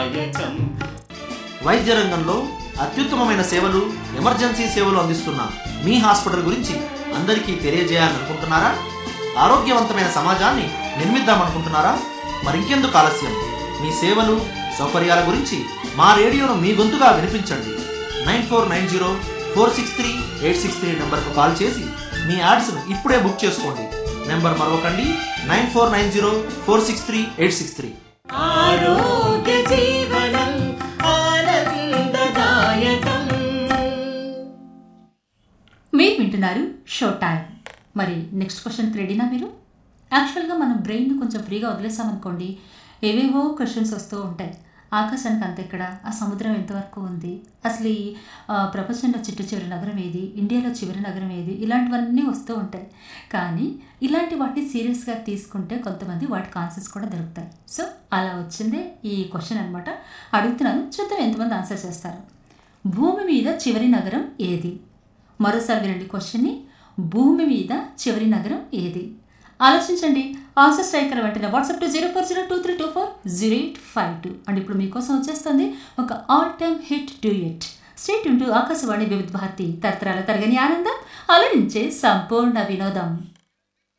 వైద్య రంగంలో అత్యుత్తమమైన సేవలు ఎమర్జెన్సీ సేవలు అందిస్తున్న మీ హాస్పిటల్ గురించి అందరికీ తెలియజేయాలనుకుంటున్నారా ఆరోగ్యవంతమైన సమాజాన్ని నిర్మిద్దామనుకుంటున్నారా మరింకెందుకు ఆలస్యం మీ సేవలు సౌకర్యాల గురించి మా రేడియోను మీ గొంతుగా వినిపించండి nine four nine zero four six three eight six three నెంబర్కు కాల్ చేసి మీ యాడ్స్ను ఇప్పుడే బుక్ చేసుకోండి నెంబర్ మరొకండి nine four nine zero four six three eight six three ఆరోగ్య జీవనం ఆనందదాయకం మీరు వింటున్నారు షో టైం మరి నెక్స్ట్ క్వశ్చన్కి రెడీనా మీరు యాక్చువల్గా మనం బ్రెయిన్ కొంచెం ఫ్రీగా వదిలేసామనుకోండి ఏవేవో క్వశ్చన్స్ వస్తూ ఉంటాయి ఆకాశానికి అంత ఎక్కడ ఆ సముద్రం ఎంతవరకు ఉంది అసలు ఈ ఆ, ప్రపంచంలో చిట్టు చివరి నగరం ఏది ఇండియాలో చివరి నగరం ఏది ఇలాంటివన్నీ వస్తూ ఉంటాయి కానీ ఇలాంటి వాటిని సీరియస్గా తీసుకుంటే కొంతమంది వాటికి ఆన్సర్స్ కూడా దొరుకుతాయి సో అలా వచ్చిందే ఈ క్వశ్చన్ అనమాట అడుగుతున్నాను చూద్దాం ఎంతమంది ఆన్సర్ చేస్తారు భూమి మీద చివరి నగరం ఏది మరోసారి వినండి క్వశ్చన్ని భూమి మీద చివరి నగరం ఏది ఆలోచించండి ఆన్సర్ స్ట్రైకర్ వెంటనే WhatsApp two zero four zero two three two four zero eight five two and ఇప్పుడు మీకోసం వచ్చేస్తుంది ఒక ఆల్ టైమ్ హిట్ డూ ఇట్ స్టేట్ ఉంటూ ఆకాశవాణి వివిధ భారతి తరతరాల తరగని ఆనందం అలరించే సంపూర్ణ వినోదం